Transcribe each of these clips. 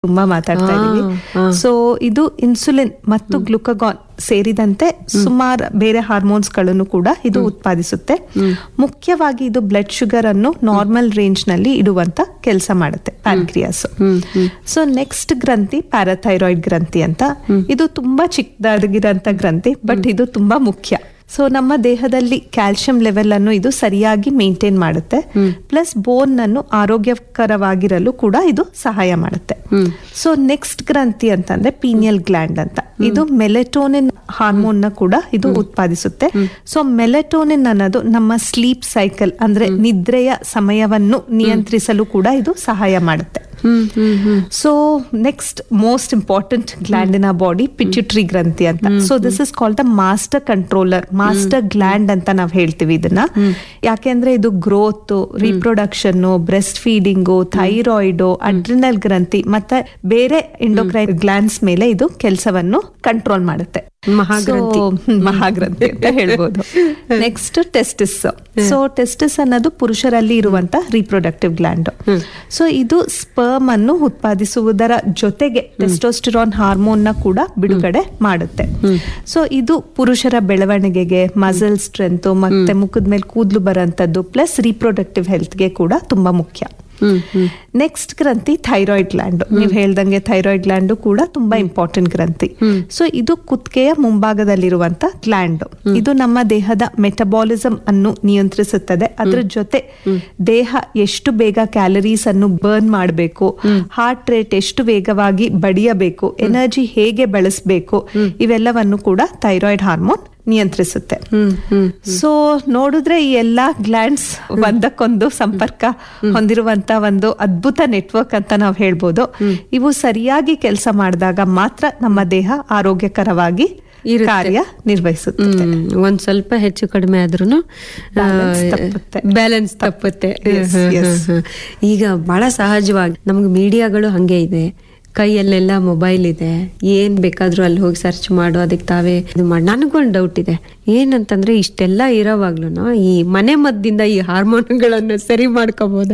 ತುಂಬಾ ಮಾತಾಡ್ತಾ ಇದೀವಿ ಸೊ ಇದು ಇನ್ಸುಲಿನ್ ಮತ್ತು ಗ್ಲುಕಗಾನ್ ಸೇರಿದಂತೆ ಸುಮಾರು ಬೇರೆ ಹಾರ್ಮೋನ್ಸ್ ಗಳನ್ನು ಕೂಡ ಇದು ಉತ್ಪಾದಿಸುತ್ತೆ ಮುಖ್ಯವಾಗಿ ಇದು ಬ್ಲಡ್ ಶುಗರ್ ಅನ್ನು ನಾರ್ಮಲ್ ರೇಂಜ್ ನಲ್ಲಿ ಇಡುವಂತ ಕೆಲಸ ಮಾಡುತ್ತೆ ಪ್ಯಾನ್ಕ್ರಿಯಾಸ್ ಸೊ ನೆಕ್ಸ್ಟ್ ಗ್ರಂಥಿ ಪ್ಯಾರಾಥೈರಾಯ್ಡ್ ಗ್ರಂಥಿ ಅಂತ ಇದು ತುಂಬಾ ಚಿಕ್ಕದಾಗಿರೋಂಥ ಗ್ರಂಥಿ ಬಟ್ ಇದು ತುಂಬಾ ಮುಖ್ಯ ಸೊ ನಮ್ಮ ದೇಹದಲ್ಲಿ ಕ್ಯಾಲ್ಸಿಯಂ ಲೆವೆಲ್ ಅನ್ನು ಇದು ಸರಿಯಾಗಿ ಮೇಂಟೈನ್ ಮಾಡುತ್ತೆ ಪ್ಲಸ್ ಬೋನ್ ಅನ್ನು ಆರೋಗ್ಯಕರವಾಗಿರಲು ಕೂಡ ಇದು ಸಹಾಯ ಮಾಡುತ್ತೆ ಸೊ ನೆಕ್ಸ್ಟ್ ಗ್ರಂಥಿ ಅಂತಂದ್ರೆ ಪೀನಿಯಲ್ ಗ್ಲ್ಯಾಂಡ್ ಅಂತ ಇದು ಮೆಲೆಟೋನಿನ್ ಹಾರ್ಮೋನ್ ನ ಕೂಡ ಇದು ಉತ್ಪಾದಿಸುತ್ತೆ ಸೊ ಮೆಲೆಟೋನಿನ್ ಅನ್ನೋದು ನಮ್ಮ ಸ್ಲೀಪ್ ಸೈಕಲ್ ಅಂದ್ರೆ ನಿದ್ರೆಯ ಸಮಯವನ್ನು ನಿಯಂತ್ರಿಸಲು ಕೂಡ ಇದು ಸಹಾಯ ಮಾಡುತ್ತೆ so next most important gland in a body pituitary ಗ್ರಂಥಿ ಅಂತ so this is called the master controller master gland ಅಂತ ನಾವ್ ಹೇಳ್ತೀವಿ ಇದನ್ನ ಯಾಕೆಂದ್ರೆ ಇದು growth reproduction breast feeding thyroid adrenal ಗ್ರಂಥಿ ಮತ್ತೆ ಬೇರೆ ಎಂಡೋಕ್ರೈನ್ ಗ್ಲ್ಯಾಂಡ್ಸ್ ಮೇಲೆ ಇದು ಕೆಲಸವನ್ನು ಕಂಟ್ರೋಲ್ ಮಾಡುತ್ತೆ ಮಹಾಗ್ರಂಥಿ. So, ಹ್ಮ್, ಮಹಾಗ್ರಂಥಿ ಅಂತ ಹೇಳ್ಬೋದು ನೆಕ್ಸ್ಟ್ ಟೆಸ್ಟಿಸ್ ಸೊ ಟೆಸ್ಟಿಸ್ ಅನ್ನೋದು ಪುರುಷರಲ್ಲಿ ಇರುವಂತ ರಿಪ್ರೊಡಕ್ಟಿವ್ ಗ್ಲ್ಯಾಂಡ್ ಸೊ ಇದು ಸ್ಪರ್ಮ್ ಅನ್ನು ಉತ್ಪಾದಿಸುವುದರ ಜೊತೆಗೆ ಟೆಸ್ಟೋಸ್ಟಿರಾನ್ ಹಾರ್ಮೋನ್ ನ ಕೂಡ ಬಿಡುಗಡೆ ಮಾಡುತ್ತೆ ಸೊ ಇದು ಪುರುಷರ ಬೆಳವಣಿಗೆಗೆ ಮಸಲ್ ಸ್ಟ್ರೆಂತ್ ಮತ್ತೆ ಮುಖದ ಮೇಲೆ ಕೂದಲು ಬರೋಂಥದ್ದು ಪ್ಲಸ್ ರಿಪ್ರೊಡಕ್ಟಿವ್ ಹೆಲ್ತ್ಗೆ ಕೂಡ ತುಂಬಾ ಮುಖ್ಯ ನೆಕ್ಸ್ಟ್ ಗ್ರಂಥಿ ಥೈರಾಯ್ಡ್ ಗ್ಲ್ಯಾಂಡ್ ನೀವು ಹೇಳ್ದಂಗೆ ಥೈರಾಯ್ಡ್ ಗ್ಲ್ಯಾಂಡ್ ಕೂಡ ತುಂಬಾ ಇಂಪಾರ್ಟೆಂಟ್ ಗ್ರಂಥಿ ಸೊ ಇದು ಕುತ್ತಿಗೆಯ ಮುಂಭಾಗದಲ್ಲಿರುವಂತ ಗ್ಲ್ಯಾಂಡ್ ಇದು ನಮ್ಮ ದೇಹದ ಮೆಟಬಾಲಿಸಂ ಅನ್ನು ನಿಯಂತ್ರಿಸುತ್ತದೆ ಅದ್ರ ಜೊತೆ ದೇಹ ಎಷ್ಟು ಬೇಗ ಕ್ಯಾಲರೀಸ್ ಅನ್ನು ಬರ್ನ್ ಮಾಡಬೇಕು ಹಾರ್ಟ್ ರೇಟ್ ಎಷ್ಟು ವೇಗವಾಗಿ ಬಡಿಯಬೇಕು ಎನರ್ಜಿ ಹೇಗೆ ಬಳಸಬೇಕು ಇವೆಲ್ಲವನ್ನು ಕೂಡ ಥೈರಾಯ್ಡ್ ಹಾರ್ಮೋನ್ ನಿಯಂತ್ರಿಸುತ್ತೆ ಸೊ ನೋಡಿದ್ರೆ ಈ ಎಲ್ಲಾ ಗ್ಲ್ಯಾಂಡ್ಸ್ ಒಂದಕ್ಕೊಂದು ಸಂಪರ್ಕ ಹೊಂದಿರುವಂತ ಒಂದು ಅದ್ಭುತ ನೆಟ್ವರ್ಕ್ ಅಂತ ನಾವು ಹೇಳ್ಬೋದು ಇವು ಸರಿಯಾಗಿ ಕೆಲಸ ಮಾಡಿದಾಗ ಮಾತ್ರ ನಮ್ಮ ದೇಹ ಆರೋಗ್ಯಕರವಾಗಿ ಇರುತ್ತೆ. ಕಾರ್ಯ ನಿರ್ವಹಿಸುತ್ತೆ ಹ್ಮ್. ಒಂದ್ ಸ್ವಲ್ಪ ಹೆಚ್ಚು ಕಡಿಮೆ ಆದ್ರೂ Balance ತಪ್ಪುತ್ತೆ. ಬ್ಯಾಲೆನ್ಸ್ ತಪ್ಪುತ್ತೆ Yes, ಹ್ಮ್, yes. ಹ್ಮ್, ಹ್ಮ್. ಈಗ ಬಹಳ ಸಹಜವಾಗಿ ನಮ್ಗೆ ಮೀಡಿಯಾಗಳು ಹಂಗೆ ಇದೆ ಕೈಯಲ್ಲೆಲ್ಲ ಮೊಬೈಲ್ ಇದೆ ಏನ್ ಬೇಕಾದ್ರೂ ಅಲ್ಲಿ ಹೋಗಿ ಸರ್ಚ್ ಮಾಡು ಅದಕ್ಕೆ ತಾವೇ ಇದು ಮಾಡಿ ನನಗೊಂದು ಡೌಟ್ ಇದೆ ಏನಂತಂದ್ರೆ ಇಷ್ಟೆಲ್ಲ ಇರೋವಾಗ್ಲೂ ಈ ಮನೆ ಮದ್ದಿಂದ ಈ ಹಾರ್ಮೋನ್ಗಳನ್ನು ಸರಿ ಮಾಡ್ಕೋಬೋದಾ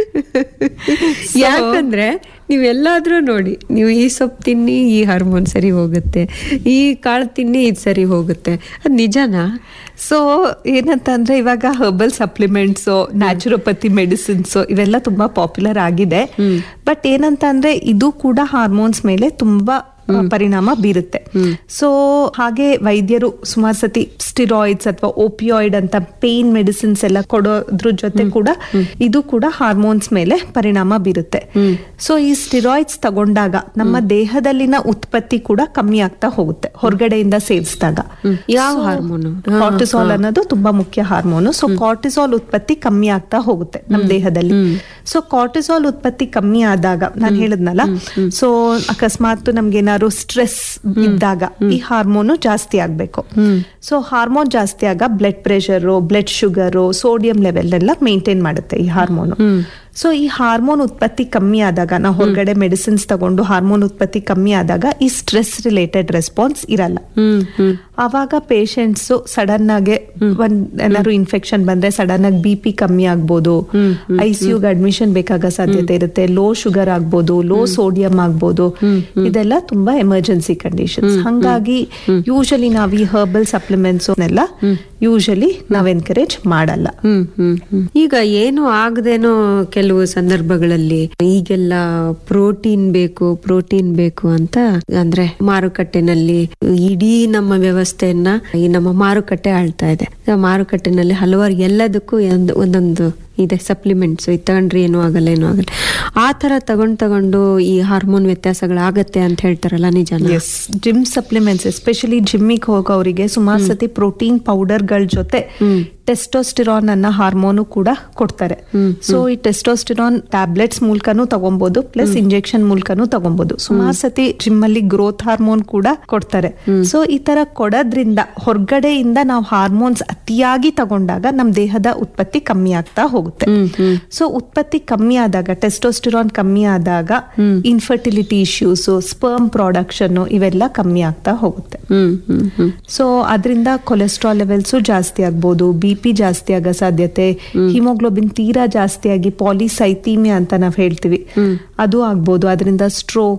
ಯಾಕಂದ್ರೆ ನೀವೆಲ್ಲಾದ್ರೂ ನೋಡಿ ನೀವು ಈ ಸೊಪ್ಪು ತಿನ್ನಿ ಈ ಹಾರ್ಮೋನ್ ಸರಿ ಹೋಗುತ್ತೆ ಈ ಕಾಳು ತಿನ್ನಿ ಇದು ಸರಿ ಹೋಗುತ್ತೆ ಅದ್ ನಿಜನಾ ಸೊ ಏನಂತ ಅಂದ್ರೆ ಇವಾಗ ಹರ್ಬಲ್ ಸಪ್ಲಿಮೆಂಟ್ಸ್ ನ್ಯಾಚುರೋಪತಿ ಮೆಡಿಸಿನ್ಸ್ ಇವೆಲ್ಲ ತುಂಬಾ ಪಾಪ್ಯುಲರ್ ಆಗಿದೆ ಬಟ್ ಏನಂತ ಅಂದ್ರೆ ಇದು ಕೂಡ ಹಾರ್ಮೋನ್ಸ್ ಮೇಲೆ ತುಂಬಾ ಆ, ಪರಿಣಾಮ ಬೀರುತ್ತೆ ಸೊ ಹಾಗೆ ವೈದ್ಯರು ಸುಮಾರು ಸತಿ ಸ್ಟಿರಾಯ್ಡ್ಸ್ ಅಥವಾ ಓಪಿಯಾಯ್ಡ್ ಅಂತ ಪೇನ್ ಮೆಡಿಸಿನ್ಸ್ ಎಲ್ಲ ಕೊಡೋದ್ರ ಜೊತೆ ಕೂಡ ಇದು ಕೂಡ ಹಾರ್ಮೋನ್ಸ್ ಮೇಲೆ ಪರಿಣಾಮ ಬೀರುತ್ತೆ ಸೊ ಈ ಸ್ಟಿರಾಯ್ಡ್ಸ್ ತಗೊಂಡಾಗ ನಮ್ಮ ದೇಹದಲ್ಲಿನ ಉತ್ಪತ್ತಿ ಕೂಡ ಕಮ್ಮಿ ಆಗ್ತಾ ಹೋಗುತ್ತೆ ಹೊರಗಡೆಯಿಂದ ಸೇವಿಸಿದಾಗ ಯಾವ ಹಾರ್ಮೋನು ಕಾರ್ಟಿಸಾಲ್ ಅನ್ನೋದು ತುಂಬಾ ಮುಖ್ಯ ಹಾರ್ಮೋನು ಸೊ ಕಾರ್ಟಿಸಾಲ್ ಉತ್ಪತ್ತಿ ಕಮ್ಮಿ ಆಗ್ತಾ ಹೋಗುತ್ತೆ ನಮ್ಮ ದೇಹದಲ್ಲಿ ಸೊ ಕಾರ್ಟಿಸಾಲ್ ಉತ್ಪತ್ತಿ ಕಮ್ಮಿ ಆದಾಗ ನಾನು ಹೇಳಿದ್ನಲ್ಲ ಸೊ ಅಕಸ್ಮಾತ್ ನಮ್ಗೆ ಏನಾದ್ರು ಸ್ಟ್ರೆಸ್ ಇದ್ದಾಗ ಈ ಹಾರ್ಮೋನು ಜಾಸ್ತಿ ಆಗ್ಬೇಕು ಸೊ ಹಾರ್ಮೋನ್ ಜಾಸ್ತಿ ಆಗ blood pressure blood sugar sodium level ಎಲ್ಲ ಮೇಂಟೈನ್ ಮಾಡುತ್ತೆ ಈ ಹಾರ್ಮೋನು ಸೊ ಈ ಹಾರ್ಮೋನ್ ಉತ್ಪತ್ತಿ ಕಮ್ಮಿ ಆದಾಗ ನಾವು ಹೊರಗಡೆ ಮೆಡಿಸಿನ್ಸ್ ತಗೊಂಡು ಹಾರ್ಮೋನ್ ಉತ್ಪತ್ತಿ ಕಮ್ಮಿ ಆದಾಗ ಈ ಸ್ಟ್ರೆಸ್ ರಿಲೇಟೆಡ್ ರೆಸ್ಪಾನ್ಸ್ ಇರಲ್ಲ ಹ್ಮ್ ಹ್ಮ್ ಅವಾಗ ಪೇಷಂಟ್ಸ್ ಸಡನ್ ಆಗಿ ಒಂದ್ ಏನಾದ್ರು ಇನ್ಫೆಕ್ಷನ್ ಬಂದ್ರೆ ಸಡನ್ ಆಗಿ ಬಿ ಪಿ ಕಮ್ಮಿ ಆಗ್ಬೋದು ಐ ಗೆ ಅಡ್ಮಿಷನ್ ಬೇಕಾಗೋ ಸಾಧ್ಯತೆ ಇರುತ್ತೆ ಲೋ ಶುಗರ್ ಆಗ್ಬೋದು ಲೋ ಸೋಡಿಯಂ ಆಗ್ಬೋದು ಇದೆಲ್ಲ ತುಂಬಾ ಎಮರ್ಜೆನ್ಸಿ ಕಂಡೀಷನ್ಸ್ ಹಂಗಾಗಿ ಯೂಶಲಿ ನಾವ್ ಈ ಹರ್ಬಲ್ ಸಪ್ಲಿಮೆಂಟ್ಸ್ ಎಲ್ಲ ಯೂಶಲಿ ನಾವ್ ಎನ್ಕರೇಜ್ ಮಾಡಲ್ಲ ಹ್ಮ್ ಹ್ಮ್ ಹ್ಮ್. ಈಗ ಏನು ಆಗದೇನೋ ಕೆಲವು ಸಂದರ್ಭಗಳಲ್ಲಿ ಈಗೆಲ್ಲ ಪ್ರೋಟೀನ್ ಬೇಕು ಪ್ರೋಟೀನ್ ಬೇಕು ಅಂತ ಅಂದ್ರೆ ಮಾರುಕಟ್ಟೆನಲ್ಲಿ ಇಡೀ ನಮ್ಮ ವ್ಯವಸ್ಥೆಯನ್ನ ಈ ನಮ್ಮ ಮಾರುಕಟ್ಟೆ ಆಳ್ತಾ ಇದೆ ಆ ಮಾರುಕಟ್ಟೆನಲ್ಲಿ ಹಲವಾರು ಎಲ್ಲದಕ್ಕೂ ಒಂದ್- ಒಂದೊಂದು ಇದೆ ಸಪ್ಲಿಮೆಂಟ್ಸ್ ಇದು ತಗೊಂಡ್ರೆ ಏನೂ ಆಗಲ್ಲ ಏನೂ ಆಗಲ್ಲ ಆ ತರ ತಗೊಂಡ್ ತಗೊಂಡು ಈ ಹಾರ್ಮೋನ್ ವ್ಯತ್ಯಾಸಗಳಾಗತ್ತೆ ಅಂತ ಹೇಳ್ತಾರಲ್ಲ ನಿಜಾನ ಎಸ್ ಜಿಮ್ ಸಪ್ಲಿಮೆಂಟ್ಸ್ ಎಸ್ಪೆಷಲಿ ಜಿಮ್ಮಿಗೆ ಹೋಗೋರಿಗೆ ಸುಮಾರು ಸತಿ ಪ್ರೋಟೀನ್ ಪೌಡರ್ಗಳ ಜೊತೆ ಟೆಸ್ಟೋಸ್ಟಿರಾನ್ ಅನ್ನ ಹಾರ್ಮೋನು ಕೂಡ ಕೊಡ್ತಾರೆ ಸೊ ಈ ಟೆಸ್ಟೋಸ್ಟಿರಾನ್ ಟ್ಯಾಬ್ಲೆಟ್ಸ್ ಮೂಲಕನೂ ತಗೊಬಹುದು ಪ್ಲಸ್ ಇಂಜೆಕ್ಷನ್ ಮೂಲಕನೂ ತಗೊಬಹುದು ಸುಮಾರು ಸತಿ ಜಿಮ್ ಅಲ್ಲಿ ಗ್ರೋತ್ ಹಾರ್ಮೋನ್ ಕೂಡ ಕೊಡ್ತಾರೆ ಸೊ ಈ ತರ ಕೊಡೋದ್ರಿಂದ ಹೊರಗಡೆಯಿಂದ ನಾವು ಹಾರ್ಮೋನ್ಸ್ ಅತಿಯಾಗಿ ತಗೊಂಡಾಗ ನಮ್ ದೇಹದ ಉತ್ಪತ್ತಿ ಕಮ್ಮಿ ಆಗ್ತಾ ಹೋಗುತ್ತೆ ಸೊ ಉತ್ಪತ್ತಿ ಕಮ್ಮಿ ಆದಾಗ ಟೆಸ್ಟೋಸ್ಟಿರಾನ್ ಕಮ್ಮಿ ಆದಾಗ ಇನ್ಫರ್ಟಿಲಿಟಿ ಇಶ್ಯೂಸ್ ಸ್ಪರ್ಮ್ ಪ್ರಾಡಕ್ಷನ್ ಇವೆಲ್ಲ ಕಮ್ಮಿ ಆಗ್ತಾ ಹೋಗುತ್ತೆ ಹ್ಮ್ ಹ್ಮ್ ಹ್ಮ್ ಸೊ ಅದರಿಂದ ಕೊಲೆಸ್ಟ್ರಾಲ್ ಲೆವೆಲ್ಸ್ ಜಾಸ್ತಿ ಆಗ್ಬೋದು ಬಿ ಪಿ ಜಾಸ್ತಿ ಆಗೋ ಸಾಧ್ಯತೆ ಹಿಮೋಗ್ಲೋಬಿನ್ ತೀರಾ ಜಾಸ್ತಿ ಆಗಿ ಪಾಲಿಸೈಥೀಮಿಯಾ ಅಂತ ನಾವ್ ಹೇಳ್ತೀವಿ ಅದು ಆಗ್ಬೋದು ಅದರಿಂದ ಸ್ಟ್ರೋಕ್